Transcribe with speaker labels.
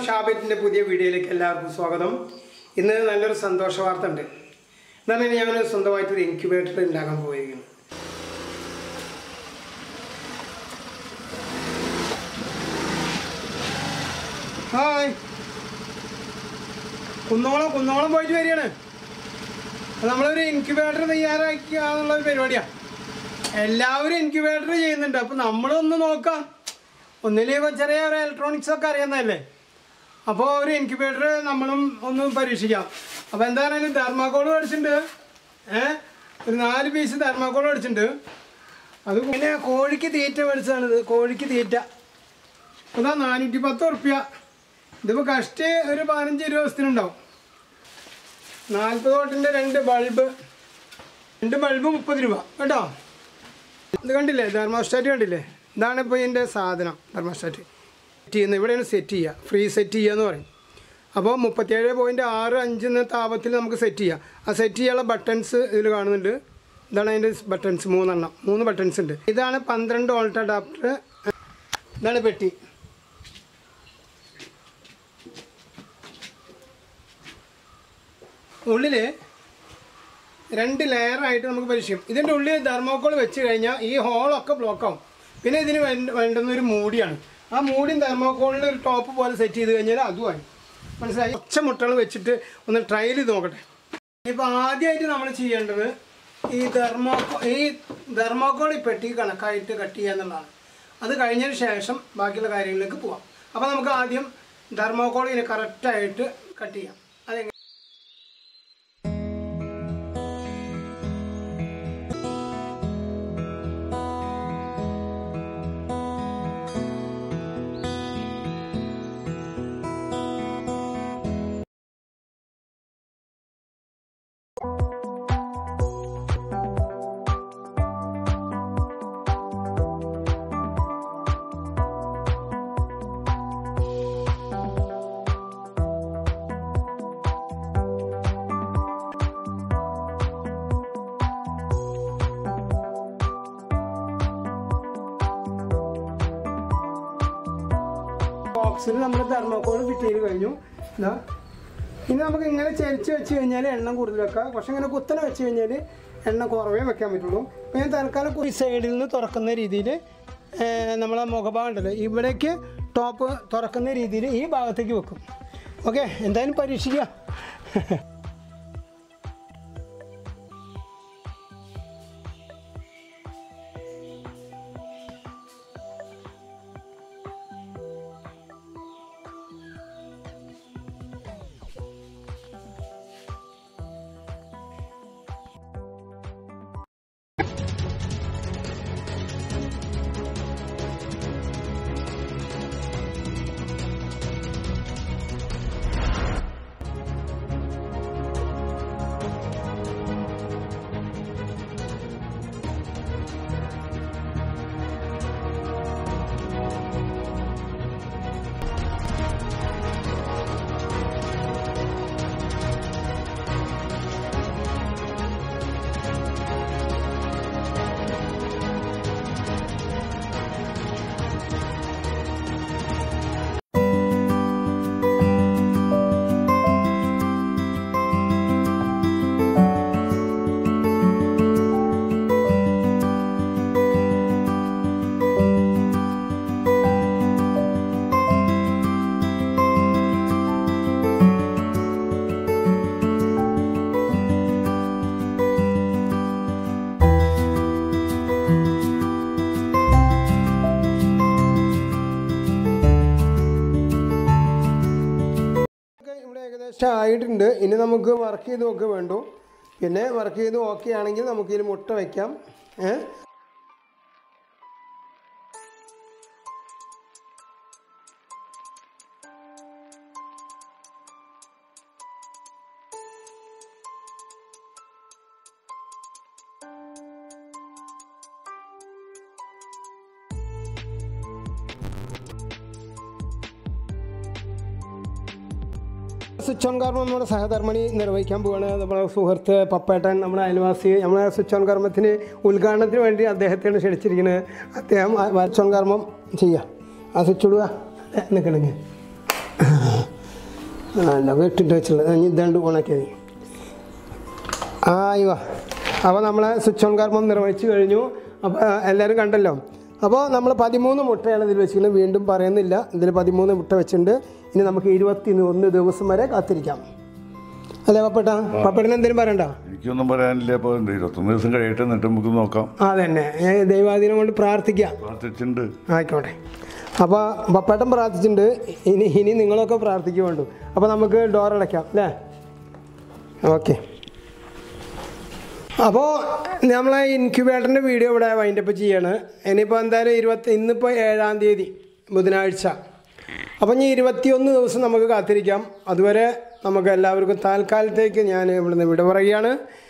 Speaker 1: ഷാബിറ്റിൻ്റെ പുതിയ വീഡിയോയിലേക്ക് എല്ലാവർക്കും സ്വാഗതം ഇന്ന് നല്ലൊരു സന്തോഷ വാർത്ത ഉണ്ട് എന്താണ് ഞാൻ സ്വന്തമായിട്ടൊരു ഇൻക്യുബേറ്റർ ഉണ്ടാക്കാൻ പോയിരിക്കുന്നത് ഹായ് കുന്നോളം കുന്നോളം പോയിട്ട് വരികയാണ് അപ്പോൾ നമ്മളൊരു ഇൻക്യുബേറ്റർ തയ്യാറാക്കുക എന്നുള്ള ഒരു പരിപാടിയാണ് എല്ലാവരും ഇൻക്യുബേറ്റർ ചെയ്യുന്നുണ്ട് അപ്പോൾ നമ്മളൊന്ന് നോക്കാം ഒന്നിലേക്ക് ചെറിയ ഒരു ഇലക്ട്രോണിക്സ് ഒക്കെ അറിയുന്നതല്ലേ അപ്പോൾ ഒരു ഇൻക്യുബേറ്റർ നമ്മളും ഒന്ന് പരീക്ഷിക്കാം അപ്പോൾ എന്തായാലും തെർമാക്കോൾ മേടിച്ചിട്ടുണ്ട് ഏഹ് ഒരു നാല് പീസ് തെർമാക്കോൾ മേടിച്ചിട്ടുണ്ട് അത് പിന്നെ കോഴിക്ക് തീറ്റ മേടിച്ചതാണിത് കോഴിക്ക് തീറ്റ അതാ നാനൂറ്റി പത്ത് ഉറുപ്പ്യ ഇതിപ്പോൾ കഷ്ടി ഒരു പതിനഞ്ച് ഇരുപത് ദിവസത്തിനുണ്ടാവും നാൽപ്പത് വോട്ടിൻ്റെ രണ്ട് ബൾബ് രണ്ട് ബൾബ് മുപ്പത് രൂപ കേട്ടോ ഇത് കണ്ടില്ലേ തെർമോസ്റ്റാറ്റ് കണ്ടില്ലേ ഇതാണ് ഇപ്പോൾ ഇതിൻ്റെ സാധനം തെർമോസ്റ്റാറ്റ് സെറ്റ് ചെയ്യുന്നത് ഇവിടെയാണ് സെറ്റ് ചെയ്യുക ഫ്രീ സെറ്റ് ചെയ്യുക എന്ന് പറയും അപ്പോൾ മുപ്പത്തിയേഴ് പോയിൻറ്റ് ആറ് അഞ്ച് എന്ന താപത്തിൽ നമുക്ക് സെറ്റ് ചെയ്യാം ആ സെറ്റ് ചെയ്യാനുള്ള ബട്ടൺസ് ഇതിൽ കാണുന്നുണ്ട് ഇതാണ് അതിൻ്റെ ബട്ടൺസ് മൂന്നെണ്ണം മൂന്ന് ബട്ടൺസ് ഉണ്ട് ഇതാണ് പന്ത്രണ്ട് വോൾട്ട് അഡാപ്റ്റർ ഇതാണ് പെട്ടി ഉള്ളിൽ രണ്ട് ലെയറായിട്ട് നമുക്ക് പരീക്ഷിക്കും ഇതിൻ്റെ ഉള്ളിൽ തെർമോക്കോൾ വെച്ച് കഴിഞ്ഞാൽ ഈ ഹോളൊക്കെ ബ്ലോക്ക് ആവും പിന്നെ ഇതിന് വേണ്ട വേണ്ടുന്ന ഒരു മൂടിയാണ് ആ മൂടിയും തെർമോക്കോളിൻ്റെ ഒരു ടോപ്പ് പോലെ സെറ്റ് ചെയ്ത് കഴിഞ്ഞാൽ അതുമായി മനസ്സിലായി ഒച്ച മുട്ടകൾ വെച്ചിട്ട് ഒന്ന് ട്രയൽ ചെയ്ത് നോക്കട്ടെ ഇപ്പോൾ ആദ്യമായിട്ട് നമ്മൾ ചെയ്യേണ്ടത് ഈ തെർമോക്കോ ഈ തെർമോക്കോൾ ഈ പെട്ടി കണക്കായിട്ട് കട്ട് ചെയ്യുക എന്നുള്ളതാണ് അത് കഴിഞ്ഞതിന് ശേഷം ബാക്കിയുള്ള കാര്യങ്ങളിലേക്ക് പോവാം അപ്പോൾ നമുക്ക് ആദ്യം തെർമോക്കോൾ ഇതിന് കറക്റ്റായിട്ട് കട്ട് ചെയ്യാം അതെങ്ങനെ ബോക്സിൽ നമ്മൾ തെർമോക്കോൾ ഫിറ്റ് ചെയ്ത് കഴിഞ്ഞു ഇതാ ഇനി നമുക്ക് ഇങ്ങനെ ചരിച്ച് വെച്ച് കഴിഞ്ഞാൽ എണ്ണം കൂടുതൽ വെക്കാം പക്ഷെ ഇങ്ങനെ കുത്തനെ വെച്ച് കഴിഞ്ഞാൽ എണ്ണ കുറവേ വെക്കാൻ പറ്റുള്ളൂ അപ്പോൾ ഞാൻ തൽക്കാലം ഈ സൈഡിൽ നിന്ന് തുറക്കുന്ന രീതിയിൽ നമ്മളെ മുഖഭാഗം ഉണ്ടല്ലോ ഇവിടേക്ക് ടോപ്പ് തുറക്കുന്ന രീതിയിൽ ഈ ഭാഗത്തേക്ക് വെക്കും ഓക്കെ എന്തായാലും പരീക്ഷിക്കാം ഒക്കെ ഇവിടെ ഏകദേശം ആയിട്ടുണ്ട് ഇനി നമുക്ക് വർക്ക് ചെയ്ത് നോക്കുക വേണ്ടു പിന്നെ വർക്ക് ചെയ്ത് ഓക്കെ ആണെങ്കിൽ നമുക്ക് ഇതിൽ മുട്ട വയ്ക്കാം ഏ സ്വിച്ച് ഓൺ കർമ്മം നമ്മുടെ സഹധർമ്മിണി നിർവഹിക്കാൻ പോവുകയാണ് നമ്മുടെ സുഹൃത്ത് പപ്പേട്ടൻ നമ്മുടെ അയൽവാസി നമ്മുടെ സ്വിച്ച് ഓൺ കർമ്മത്തിന് ഉദ്ഘാടനത്തിന് വേണ്ടി അദ്ദേഹത്തെയാണ് ക്ഷണിച്ചിരിക്കുന്നത് അദ്ദേഹം ആ സ്വിച്ച് ഓൺ കർമ്മം ചെയ്യുക ആ സ്വിച്ച് ഇടുക നിൽക്കണമെങ്കിൽ അല്ല വെട്ടിട്ട് വെച്ചുള്ളത് ഇനി ഇതാണ്ട് ഓണാക്കിയത് ആ ഇവ അപ്പോൾ നമ്മളെ സ്വിച്ച് ഓൺ കർമ്മം നിർവഹിച്ചു കഴിഞ്ഞു അപ്പോൾ എല്ലാവരും കണ്ടല്ലോ അപ്പോൾ നമ്മൾ പതിമൂന്ന് മുട്ടയാണ് ഇതിൽ വെച്ചിരിക്കുന്നത് വീണ്ടും പറയുന്നില്ല ഇതിൽ പതിമൂന്ന് മുട്ട വെച്ചിട്ടുണ്ട് ഇനി നമുക്ക് ഇരുപത്തി ഒന്ന് ദിവസം വരെ കാത്തിരിക്കാം അല്ലേ പപ്പേട്ട പപ്പേട്ടന് എന്തെങ്കിലും പറയണ്ട
Speaker 2: എനിക്കൊന്നും പറയാനില്ല അപ്പോൾ ഇരുപത്തൊന്ന് ദിവസം കഴിയട്ടെ എന്നിട്ട് നമുക്ക് നോക്കാം
Speaker 1: അതന്നെ ഏ, ദൈവാധീനം കൊണ്ട് പ്രാർത്ഥിക്കാം
Speaker 2: പ്രാർത്ഥിച്ചിട്ടുണ്ട്
Speaker 1: ആയിക്കോട്ടെ അപ്പോൾ പപ്പേട്ടൻ പ്രാർത്ഥിച്ചിട്ടുണ്ട് ഇനി ഇനി നിങ്ങളൊക്കെ പ്രാർത്ഥിക്കുക വേണ്ടു അപ്പോൾ നമുക്ക് ഡോർ അടയ്ക്കാം അല്ലേ ഓക്കെ അപ്പോൾ നമ്മളെ ഇൻക്യുബേറ്ററിൻ്റെ വീഡിയോ ഇവിടെ വൈൻഡപ്പ് ചെയ്യാണ് ഇനിയിപ്പോൾ എന്തായാലും ഇരുപത്തി ഇന്നിപ്പോൾ ഏഴാം തീയതി ബുധനാഴ്ച അപ്പോൾ ഇനി ഇരുപത്തിയൊന്ന് ദിവസം നമുക്ക് കാത്തിരിക്കാം അതുവരെ നമുക്ക് എല്ലാവർക്കും താൽക്കാലത്തേക്ക് ഞാൻ ഇവിടുന്ന് വിട പറയുകയാണ്